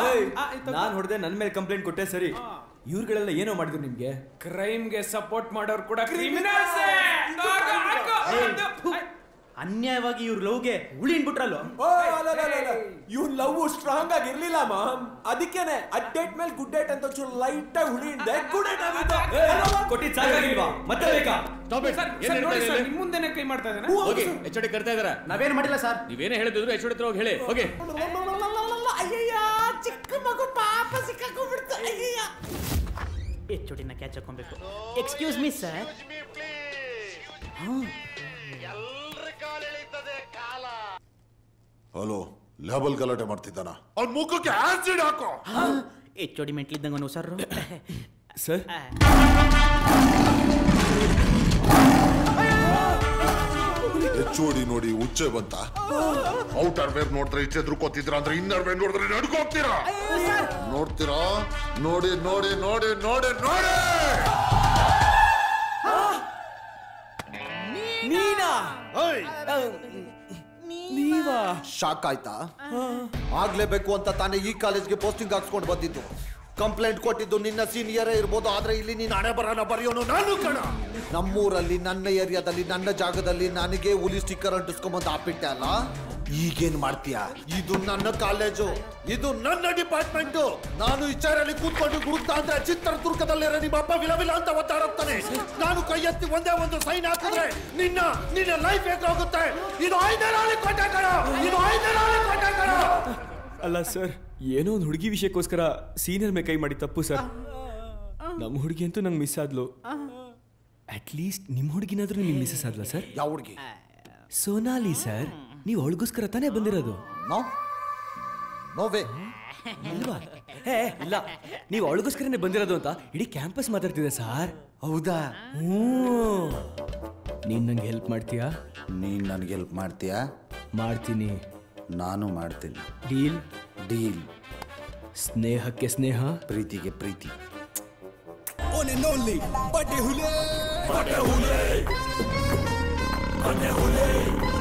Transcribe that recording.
ನಾನ್ ಹೊಡೆದೆ ನನ್ ಮೇಲೆ ಕಂಪ್ಲೇಂಟ್ ಕೊಟ್ಟೆ ಸರಿ ಇವ್ರುಗಳೆಲ್ಲ ಏನೋ ಮಾಡಿದ್ರು ನಿಮ್ಗೆ ಕ್ರೈಮ್ಗೆ ಸಪೋರ್ಟ್ ಮಾಡೋರು ಕೂಡ ಕ್ರಿಮಿನಲ್ಸ್ ಅನ್ಯಾಯವಾಗಿ ಇವ್ರ ಲವ್ಗೆ ಉಳಿನ್ ಬಿಟ್ರಲ್ಲ ಇವ್ನ್ ಲವ್ ಸ್ಟ್ರಾಂಗ್ ಆಗಿ ಇರ್ಲಿಲ್ಲ ಮಾಮ್ ಅದಕ್ಕೇನೆ ಅಡ್ ಡೇಟ್ ಮೇಲೆ ಗುಡ್ ಡೇಟ್ ಅಂತ ಒಂಚೂರು ಲೈಟ್ ಆಗಿ ಹುಳಿ ಹಿಂದೆ ಗುಡ್ ಡೇಟ್ ಆಗಿದ್ದು ಕೊಟ್ಟಿದ್ ಸಾಕಾಗಿಲ್ವಾ ಮತ್ತೆ ಬೇಕಾ ನೋಡಿ ಸರ್ ನಿಮ್ ಮುಂದೆನೆ ಕೈ ಮಾಡ್ತಾ ಇದ್ದಾನೆ ಹೋಗಿ ಎಚ್ ಡಿ ಕರ್ತಾ ಇದಾರ ನಾವೇನ್ ಮಾಡಿಲ್ಲ ಸರ್ ನೀವೇನೇ ಹೇಳಿದ್ರು ಎಚ್ ಡಿ ಹತ್ರ ಹೋಗಿ ಹೇಳಿ ಹೋಗಿ ಅಯ್ಯಯ್ಯ ಚಿಕ್ಕ ಮಗು ಪಾಪ ಸಿಕ್ಕಾಕೊಂಡ್ಬಿಡ್ತು ಅಯ್ಯಯ್ಯ ಹೆಚ್ಚುಡಿನ ಕ್ಯಾಚ್ ಹಾಕೊಬೇಕು ಎಕ್ಸ್ಕ್ಯೂಸ್ ಮೀ ಸರ್ ಹಲೋ ಲೇಬಲ್ ಗಲಾಟೆ ಮಾಡ್ತಿದ್ದಾನ ಅವ್ನ ಮುಖಕ್ಕೆ ಆಸಿಡ್ ಹಾಕೋ ಹೆಚ್ಚುಡಿ ಮೆಂಟ್ಲಿದ್ದಂಗ ಸರ್ ಸರ್ ಹೆಚ್ಚುಡಿ ನೋಡಿ ಉಚ್ಚೆ ಬಂತ ಔಟರ್ ವೇರ್ ನೋಡಿದ್ರೆ ಇಚ್ಚೆ ಎದ್ರುಕೋತಿದ್ರ ಅಂದ್ರೆ ಇನ್ನರ್ ವೇರ್ ನೋಡಿದ್ರೆ ನಡ್ಕೋಗ್ತೀರಾ ನೋಡ್ತೀರಾ ನೋಡಿ ನೋಡಿ ನೋಡಿ ನೋಡಿ ನೋಡಿ ನೀನಾ ನೀವಾ ಶಾಕ್ ಆಯ್ತಾ ಆಗ್ಲೇಬೇಕು ಅಂತ ತಾನೇ ಈ ಕಾಲೇಜ್ಗೆ ಪೋಸ್ಟಿಂಗ್ ಹಾಕ್ಸ್ಕೊಂಡು ಬಂದಿದ್ದು ಕಂಪ್ಲೇಂಟ್ ಕೊಟ್ಟಿದ್ದು ನಿನ್ನ ಸೀನಿಯರೇ ಇರ್ಬೋದು ಆದ್ರೆ ಇಲ್ಲಿ ನೀನ್ ಹಣೆ ಬರೋಣ ಬರೆಯೋನು ನಾನು ಕಣ ನಮ್ಮೂರಲ್ಲಿ ನನ್ನ ಏರಿಯಾದಲ್ಲಿ ನನ್ನ ಜಾಗದಲ್ಲಿ ನನಗೆ ಹುಲಿ ಸ್ಟಿಕ್ಕರ್ ಅಂಟಿಸ್ಕೊಂಬಂದು ಹಾಕ್ಬಿಟ್ಟೆ ಅಲ್ಲ ಈಗೇನ್ ಮಾಡ್ತೀಯಾ ಇದು ನನ್ನ ಕಾಲೇಜು ಇದು ನನ್ನ ಡಿಪಾರ್ಟ್ಮೆಂಟ್ ನಾನು ಈ ಚೇರಲ್ಲಿ ಕೂತ್ಕೊಂಡು ಗುರುತಾ ಅಂದ್ರೆ ಚಿತ್ರದುರ್ಗದಲ್ಲಿರೋ ನಿಮ್ಮ ಅಪ್ಪ ವಿಲ ವಿಲ ಅಂತ ಒತ್ತಾಡುತ್ತಾನೆ ನಾನು ಕೈ ಎತ್ತಿ ಒಂದೇ ಒಂದು ಸೈನ್ ಹಾಕಿದ್ರೆ ನಿನ್ನ ನಿನ್ನ ಲೈಫ್ ಹೋಗುತ್ತೆ ಇದು ಐದರಲ್ಲಿ ಕೊಟ್ಟ ಕಣ ಇದು ಐದರಲ್ಲಿ ಕೊಟ್ಟ ಕಣ ಅಲ್ಲ ಸರ್ ಏನೋ ಒಂದು ಹುಡುಗಿ ವಿಷಯಕ್ಕೋಸ್ಕರ ಸೀನಿಯರ್ ಮೇಲೆ ಕೈ ಮಾಡಿ ತಪ್ಪು ಸರ್ ನಮ್ಮ ಹುಡುಗಿ ಅಂತೂ ನಂಗೆ ಮಿಸ್ ಆದ್ಲು ಅಟ್ ಲೀಸ್ಟ್ ನಿಮ್ಮ ಹುಡುಗಿನಾದ್ರೂ ನಿಮ್ಗೆ ಮಿಸ್ಸಸ್ ಆದ್ಲ ಸರ್ ಯಾವ ಹುಡುಗಿ ಸೋನಾಲಿ ಸರ್ ನೀವು ಅವಳಿಗೋಸ್ಕರ ತಾನೇ ಬಂದಿರೋದು ನೋ ನೋವೇ ಇಲ್ವಾ ಏ ಇಲ್ಲ ನೀವು ಅವಳಿಗೋಸ್ಕರನೇ ಬಂದಿರೋದು ಅಂತ ಇಡೀ ಕ್ಯಾಂಪಸ್ ಮಾತಾಡ್ತಿದೆ ಸರ್ ಹೌದಾ ಹ್ಞೂ ನೀನ್ ನಂಗೆ ಹೆಲ್ಪ್ ಮಾಡ್ತೀಯಾ ನೀನ್ ನನಗೆ ಹೆಲ್ಪ್ ಮಾಡ್ತೀಯಾ ಮಾಡ್ತೀನಿ ನಾನು ಮಾಡ್ತೀನಿ ಡೀಲ್ ಡೀಲ್ ಸ್ನೇಹಕ್ಕೆ ಸ್ನೇಹ ಪ್ರೀತಿಗೆ ಪ್ರೀತಿ ಓನ್ ಅಂಡ್ ಓನ್ಲಿ ಬಡ್ಡೆ ಹುಲಿ